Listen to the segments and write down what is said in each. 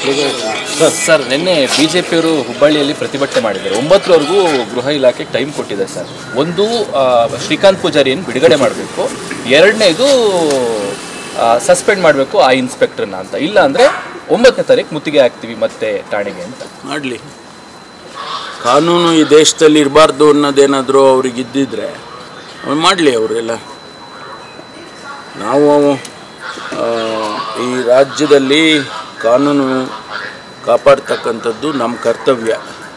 Sir ನಿನ್ನೆ ಬಿಜೆಪಿಯವರು ಹುಬ್ಬಳ್ಳಿಯಲ್ಲಿ ಪ್ರತಿಭಟನೆ ಮಾಡಿದ್ದಾರೆ ಒಂಬತ್ತರವರೆಗೂ ಗೃಹ ಇಲಾಖೆ ಟೈಮ್ ಕೊಟ್ಟಿದೆ ಸರ್ ಒಂದು ಆ, ಶ್ರೀಕಾಂತ್ ಪೂಜಾರಿಯನ್ನು ಬಿಡುಗಡೆ ಮಾಡಬೇಕು ಎರಡನೇದು ಸಸ್ಪೆಂಡ್ ಮಾಡಬೇಕು ಆ ಇನ್ಸ್ಪೆಕ್ಟರ್ನ ಅಂತ ಇಲ್ಲ ಅಂದರೆ ಒಂಬತ್ತನೇ ತಾರೀಕು ಮುತ್ತಿಗೆ ಹಾಕ್ತೀವಿ ಮತ್ತೆ ಠಾಣೆಗೆ ಅಂತ ಮಾಡಲಿ ಕಾನೂನು ಈ ದೇಶದಲ್ಲಿ ಇರಬಾರ್ದು ಅನ್ನೋದೇನಾದರೂ ಅವ್ರಿಗೆ ಇದ್ದಿದ್ರೆ ಅವ್ರು ಮಾಡಲಿ ಅವರೆಲ್ಲ ನಾವು ಆ, ಈ ರಾಜ್ಯದಲ್ಲಿ ಕಾನೂನು ಕಾಪಾಡ್ತಕ್ಕಂಥದ್ದು ನಮ್ಮ ಕರ್ತವ್ಯ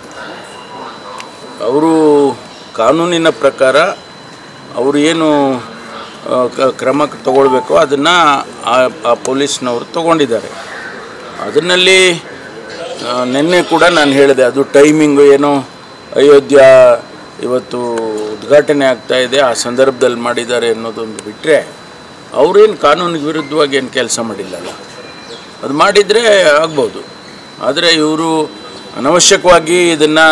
ಅವರು ಕಾನೂನಿನ ಪ್ರಕಾರ ಅವರು ಏನು ಆ, ಕ- ಕ್ರಮ ತಗೊಳ್ಬೇಕೋ ಅದನ್ನು ಆ ಪೊಲೀಸ್ನವರು ತಗೊಂಡಿದ್ದಾರೆ ಅದರಲ್ಲಿ ಆ, ನಿನ್ನೆ ಕೂಡ ನಾನು ಹೇಳಿದೆ ಅದು ಟೈಮಿಂಗು ಏನೋ ಅಯೋಧ್ಯ ಇವತ್ತು ಉದ್ಘಾಟನೆ ಆಗ್ತಾ ಇದೆ ಆ ಸಂದರ್ಭದಲ್ಲಿ ಮಾಡಿದ್ದಾರೆ ಅನ್ನೋದೊಂದು ಬಿಟ್ಟರೆ ಅವರೇನು ಕಾನೂನಿಗೆ ವಿರುದ್ಧವಾಗಿ ಏನು ಕೆಲಸ ಮಾಡಿಲ್ಲಲ್ಲ ಅದು ಮಾಡಿದರೆ ಆಗ್ಬೋದು ಆದರೆ ಇವರು ಅನವಶ್ಯಕವಾಗಿ ಇದನ್ನು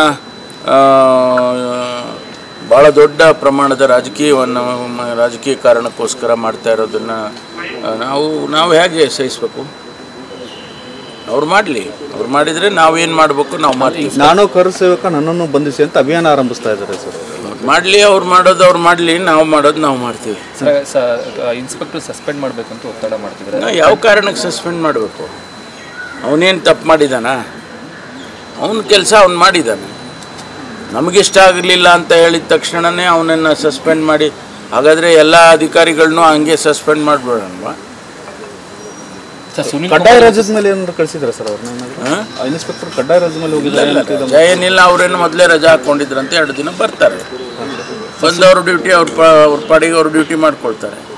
ಭಾಳ ದೊಡ್ಡ ಪ್ರಮಾಣದ ರಾಜಕೀಯವನ್ನು ಮ- ರಾಜಕೀಯ ಕಾರಣಕ್ಕೋಸ್ಕರ ಮಾಡ್ತಾ ಇರೋದನ್ನು ನಾವು ನಾವು ಹೇಗೆ ಸಹಿಸಬೇಕು ಅವ್ರು ಮಾಡಲಿ ಅವ್ರು ಮಾಡಿದರೆ ನಾವೇನು ಮಾಡಬೇಕು ನಾವು ಮಾಡ್ತೀವಿ ನಾನು ಕರು ಸೇವಕ ನನ್ನನ್ನು ಬಂಧಿಸಿ ಅಂತ ಅಭಿಯಾನ ಆರಂಭಿಸ್ತಾ ಇದ್ದಾರೆ ಸರ್ ಮಾಡಲಿ ಅವ್ರು ಮಾಡೋದು ಅವ್ರು ಮಾಡಲಿ ನಾವು ಮಾಡೋದು ನಾವು ಮಾಡ್ತೀವಿ ಇನ್ಸ್ಪೆಕ್ಟರ್ ಸಸ್ಪೆಂಡ್ ಮಾಡಬೇಕಂತ ಒತ್ತಡ ಮಾಡ್ತಿದ್ದಾರೆ ನಾವು ಯಾವ ಕಾರಣಕ್ಕೆ ಸಸ್ಪೆಂಡ್ ಮಾಡಬೇಕು ಅವನೇನು ತಪ್ಪು ಮಾಡಿದಾನ ಅವನ ಕೆಲಸ ಅವ್ನು ಮಾಡಿದ್ದಾನೆ ನಮಗಿಷ್ಟ ಆಗಲಿಲ್ಲ ಅಂತ ಹೇಳಿದ ತಕ್ಷಣವೇ ಅವನನ್ನು ಸಸ್ಪೆಂಡ್ ಮಾಡಿ ಹಾಗಾದರೆ ಎಲ್ಲ ಅಧಿಕಾರಿಗಳನ್ನೂ ಹಂಗೆ ಸಸ್ಪೆಂಡ್ ಮಾಡಿಬಿಡೋಣವಾ ಸರ್ ಸುನಿಲ್ ಕಡ್ಡಾಯ ರಾಜ್ಯದ ಮೇಲೆ ಏನಾದ್ರು ಕಳಿಸಿದ್ರೆ ಸರ್ ಅವ್ರನ್ನ ಏನಾದ್ರು? ಹಾಂ ಆ ಇನ್ಸ್ಪೆಕ್ಟರ್ ಕಡ್ಡಾಯ ರಾಜ್ಯದ ಮೇಲೆ ಹೋಗಿದ್ದಾರೆ ಅಂತ ಇದು- ರಜಾ ಏನಿಲ್ಲ ಅವರೇನು ಮೊದಲೇ ರಜಾ ಹಾಕ್ಕೊಂಡಿದ್ರಂತೆ ಎರಡು ದಿನ ಬರ್ತಾರೆ ಬಂದವರು ಡ್ಯೂಟಿ ಅವ್ರ ಪ ಅವ್ರ ಪಾಡಿಗೆ ಅವ್ರು ಡ್ಯೂಟಿ ಮಾಡ್ಕೊಳ್ತಾರೆ